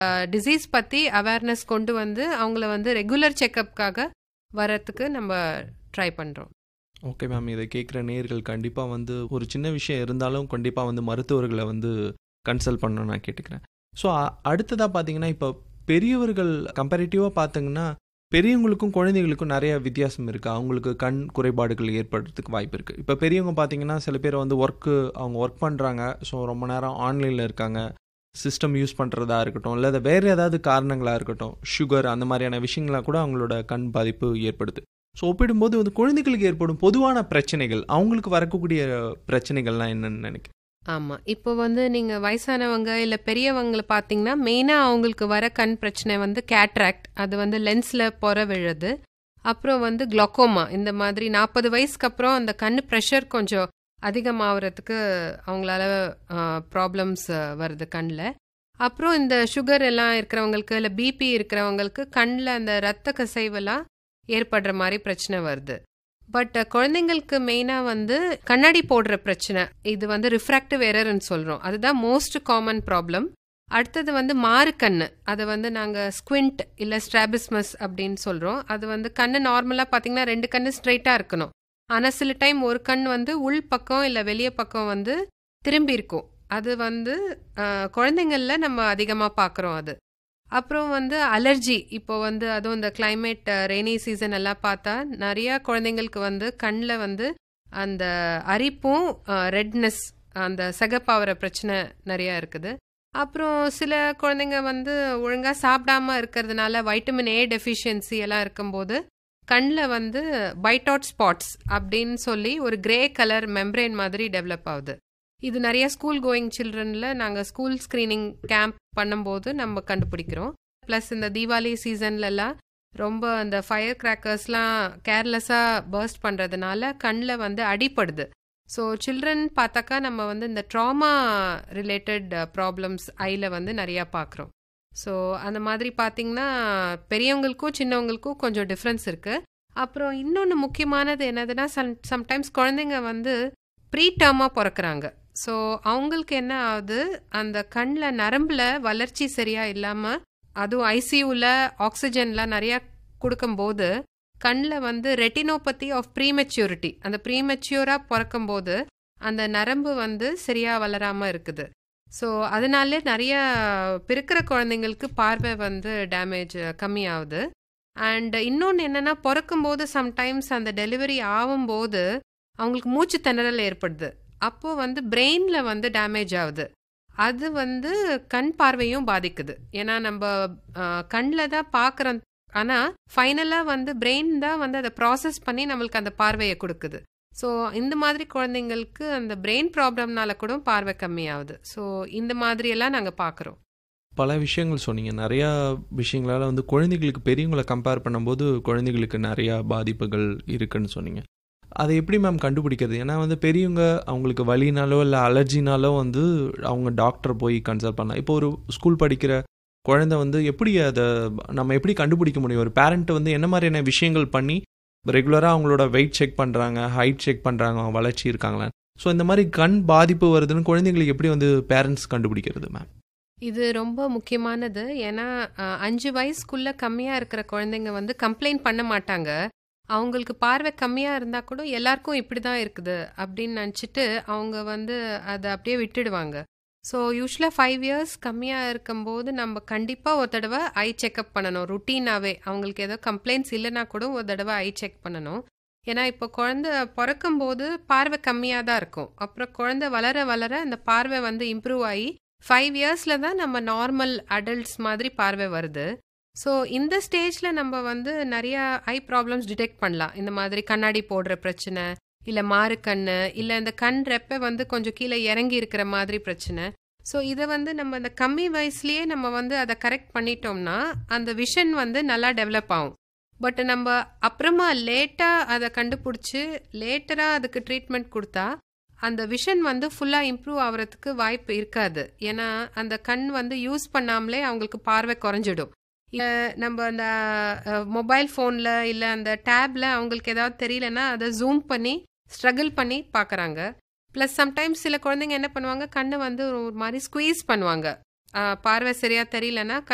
disease பற்றி awareness கொண்டு வந்து அவங்கள வந்து ரெகுலர் செக்கப்காக வரத்துக்கு நம்ம ட்ரை பண்ணுறோம் ஓகே மேம் இதை கேட்குற நேர்கள் கண்டிப்பாக வந்து ஒரு சின்ன விஷயம் இருந்தாலும் கண்டிப்பாக வந்து மருத்துவர்களை வந்து கன்சல்ட் பண்ணணும்னு நான் கேட்டுக்கிறேன் ஸோ அடுத்ததாக பார்த்தீங்கன்னா இப்போ பெரியவர்கள் கம்பேரிட்டிவாக பார்த்தீங்கன்னா பெரியவங்களுக்கும் குழந்தைகளுக்கும் நிறைய வித்தியாசம் இருக்குது அவங்களுக்கு கண் குறைபாடுகள் ஏற்படுறதுக்கு வாய்ப்பு இருக்குது இப்போ பெரியவங்க பார்த்தீங்கன்னா சில பேர் வந்து ஒர்க்கு அவங்க ஒர்க் பண்ணுறாங்க ஸோ ரொம்ப நேரம் ஆன்லைனில் இருக்காங்க சிஸ்டம் யூஸ் பண்ணுறதா இருக்கட்டும் இல்லை அதை வேறு ஏதாவது காரணங்களாக இருக்கட்டும் சுகர் அந்த மாதிரியான விஷயங்களாக கூட அவங்களோட கண் பாதிப்பு ஏற்படுது ஸோ ஒப்பிடும்போது வந்து குழந்தைகளுக்கு ஏற்படும் பொதுவான பிரச்சனைகள் அவங்களுக்கு வரக்கூடிய பிரச்சனைகள்லாம் என்னன்னு நினைக்கிறேன் ஆமாம் இப்போ வந்து நீங்கள் வயசானவங்க இல்லை பெரியவங்களை பார்த்தீங்கன்னா மெயினாக அவங்களுக்கு வர கண் பிரச்சனை வந்து கேட்ராக்ட் அது வந்து லென்ஸில் பொற விழுது அப்புறம் வந்து குளோக்கோமா இந்த மாதிரி நாற்பது வயசுக்கு அப்புறம் அந்த கண் ப்ரெஷர் கொஞ்சம் அதிகமாகிறதுக்கு அவங்களால ப்ராப்ளம்ஸ் வருது கண்ணில் அப்புறம் இந்த சுகர் எல்லாம் இருக்கிறவங்களுக்கு இல்லை பிபி இருக்கிறவங்களுக்கு கண்ணில் அந்த ரத்த கசைவெல்லாம் ஏற்படுற மாதிரி பிரச்சனை வருது பட் குழந்தைங்களுக்கு மெயினாக வந்து கண்ணாடி போடுற பிரச்சனை இது வந்து ரிஃப்ராக்டிவ் எரர்னு சொல்கிறோம் அதுதான் மோஸ்ட் காமன் ப்ராப்ளம் அடுத்தது வந்து மாறு கண்ணு அதை வந்து நாங்கள் ஸ்குவிண்ட் இல்லை ஸ்ட்ராபிஸ்மஸ் அப்படின்னு சொல்கிறோம் அது வந்து கண்ணு நார்மலாக பார்த்தீங்கன்னா ரெண்டு கண்ணு ஸ்ட்ரைட்டாக இருக்கணும் ஆனால் சில டைம் ஒரு கண் வந்து உள் பக்கம் இல்லை வெளியே பக்கம் வந்து திரும்பி இருக்கும் அது வந்து குழந்தைங்களில் நம்ம அதிகமாக பார்க்குறோம் அது அப்புறம் வந்து அலர்ஜி இப்போ வந்து அதுவும் இந்த கிளைமேட் ரெய்னி சீசன் எல்லாம் பார்த்தா நிறைய குழந்தைங்களுக்கு வந்து கண்ணில் வந்து அந்த அரிப்பும் ரெட்னஸ் அந்த சகப்பாவர பிரச்சனை நிறையா இருக்குது அப்புறம் சில குழந்தைங்க வந்து ஒழுங்காக சாப்பிடாம இருக்கிறதுனால வைட்டமின் ஏ டெஃபிஷியன்சி எல்லாம் இருக்கும்போது கண்ணில் வந்து பைட் ஸ்பாட்ஸ் அப்படின்னு சொல்லி ஒரு கிரே கலர் மெம்ப்ரெயின் மாதிரி டெவலப் ஆகுது இது நிறைய ஸ்கூல் கோயிங் சில்ட்ரனில் நாங்கள் ஸ்கூல் ஸ்க்ரீனிங் கேம்ப் பண்ணும்போது நம்ம கண்டுபிடிக்கிறோம் ப்ளஸ் இந்த தீபாவளி சீசன்லலாம் ரொம்ப அந்த ஃபயர் கிராக்கர்ஸ்லாம் கேர்லெஸ்ஸாக பர்ஸ்ட் பண்ணுறதுனால கண்ணில் வந்து அடிப்படுது ஸோ சில்ட்ரன் பார்த்தாக்கா நம்ம வந்து இந்த ட்ராமா ரிலேட்டட் ப்ராப்ளம்ஸ் ஐயில் வந்து நிறையா பார்க்குறோம் ஸோ அந்த மாதிரி பார்த்திங்கன்னா பெரியவங்களுக்கும் சின்னவங்களுக்கும் கொஞ்சம் டிஃப்ரென்ஸ் இருக்குது அப்புறம் இன்னொன்று முக்கியமானது என்னதுன்னா சம் சம்டைம்ஸ் குழந்தைங்க வந்து ப்ரீ டேர்மாக பிறக்கிறாங்க ஸோ அவங்களுக்கு என்ன ஆகுது அந்த கண்ணில் நரம்பில் வளர்ச்சி சரியாக இல்லாமல் அதுவும் ஐசியூவில் ஆக்சிஜன்லாம் நிறையா கொடுக்கும்போது கண்ணில் வந்து ரெட்டினோபதி ஆஃப் ப்ரீமெச்சூரிட்டி அந்த ப்ரீமெச்சூராக பிறக்கும்போது அந்த நரம்பு வந்து சரியாக வளராமல் இருக்குது ஸோ அதனாலே நிறைய பிறக்கிற குழந்தைங்களுக்கு பார்வை வந்து டேமேஜ் கம்மியாகுது அண்ட் இன்னொன்று என்னென்னா பிறக்கும்போது சம்டைம்ஸ் அந்த டெலிவரி ஆகும்போது அவங்களுக்கு மூச்சு திணறல் ஏற்படுது அப்போ வந்து பிரெயினில் வந்து டேமேஜ் ஆகுது அது வந்து கண் பார்வையும் பாதிக்குது ஏன்னா நம்ம கண்ணில் தான் பார்க்குறோம் ஆனால் ஃபைனலாக வந்து பிரெயின் தான் வந்து அதை ப்ராசஸ் பண்ணி நம்மளுக்கு அந்த பார்வையை கொடுக்குது ஸோ இந்த மாதிரி குழந்தைங்களுக்கு அந்த பிரெயின் ப்ராப்ளம்னால கூட பார்வை கம்மியாகுது ஸோ இந்த மாதிரியெல்லாம் நாங்கள் பார்க்குறோம் பல விஷயங்கள் சொன்னீங்க நிறையா விஷயங்களால் வந்து குழந்தைகளுக்கு பெரியவங்களை கம்பேர் பண்ணும்போது குழந்தைகளுக்கு நிறையா பாதிப்புகள் இருக்குன்னு சொன்னீங்க அதை எப்படி மேம் கண்டுபிடிக்கிறது ஏன்னா வந்து பெரியவங்க அவங்களுக்கு வலினாலோ இல்லை அலர்ஜினாலோ வந்து அவங்க டாக்டர் போய் கன்சல்ட் பண்ணலாம் இப்போ ஒரு ஸ்கூல் படிக்கிற குழந்தை வந்து எப்படி அதை நம்ம எப்படி கண்டுபிடிக்க முடியும் ஒரு பேரண்ட் வந்து என்ன மாதிரியான விஷயங்கள் பண்ணி ரெகுலராக அவங்களோட வெயிட் செக் பண்ணுறாங்க ஹைட் செக் பண்ணுறாங்க அவங்க வளர்ச்சி இருக்காங்களா ஸோ இந்த மாதிரி கண் பாதிப்பு வருதுன்னு குழந்தைங்களுக்கு எப்படி வந்து பேரண்ட்ஸ் கண்டுபிடிக்கிறது மேம் இது ரொம்ப முக்கியமானது ஏன்னா அஞ்சு வயசுக்குள்ளே கம்மியாக இருக்கிற குழந்தைங்க வந்து கம்ப்ளைண்ட் பண்ண மாட்டாங்க அவங்களுக்கு பார்வை கம்மியாக இருந்தால் கூட எல்லாருக்கும் இப்படி தான் இருக்குது அப்படின்னு நினச்சிட்டு அவங்க வந்து அதை அப்படியே விட்டுடுவாங்க ஸோ யூஸ்வலாக ஃபைவ் இயர்ஸ் கம்மியாக இருக்கும்போது நம்ம கண்டிப்பாக ஒரு தடவை ஐ செக்அப் பண்ணணும் ருட்டீனாகவே அவங்களுக்கு ஏதோ கம்ப்ளைண்ட்ஸ் இல்லைனா கூட ஒரு தடவை ஐ செக் பண்ணணும் ஏன்னா இப்போ குழந்த பிறக்கும்போது பார்வை கம்மியாக தான் இருக்கும் அப்புறம் குழந்த வளர வளர அந்த பார்வை வந்து இம்ப்ரூவ் ஆகி ஃபைவ் இயர்ஸில் தான் நம்ம நார்மல் அடல்ட்ஸ் மாதிரி பார்வை வருது ஸோ இந்த ஸ்டேஜில் நம்ம வந்து நிறையா ஐ ப்ராப்ளம்ஸ் டிடெக்ட் பண்ணலாம் இந்த மாதிரி கண்ணாடி போடுற பிரச்சனை இல்லை மாறு கண்ணு இல்லை இந்த கண் ரெப்பை வந்து கொஞ்சம் கீழே இறங்கி இருக்கிற மாதிரி பிரச்சனை ஸோ இதை வந்து நம்ம இந்த கம்மி வயசுலேயே நம்ம வந்து அதை கரெக்ட் பண்ணிட்டோம்னா அந்த விஷன் வந்து நல்லா டெவலப் ஆகும் பட் நம்ம அப்புறமா லேட்டாக அதை கண்டுபிடிச்சி லேட்டராக அதுக்கு ட்ரீட்மெண்ட் கொடுத்தா அந்த விஷன் வந்து ஃபுல்லாக இம்ப்ரூவ் ஆகிறதுக்கு வாய்ப்பு இருக்காது ஏன்னா அந்த கண் வந்து யூஸ் பண்ணாமலே அவங்களுக்கு பார்வை குறைஞ்சிடும் நம்ம அந்த மொபைல் ஃபோனில் இல்லை அந்த டேப்பில் அவங்களுக்கு ஏதாவது தெரியலன்னா அதை ஜூம் பண்ணி ஸ்ட்ரகிள் பண்ணி பார்க்குறாங்க ப்ளஸ் சம்டைம்ஸ் சில குழந்தைங்க என்ன பண்ணுவாங்க கண்ணை வந்து ஒரு மாதிரி ஸ்குவீஸ் பண்ணுவாங்க பார்வை சரியாக தெரியலன்னா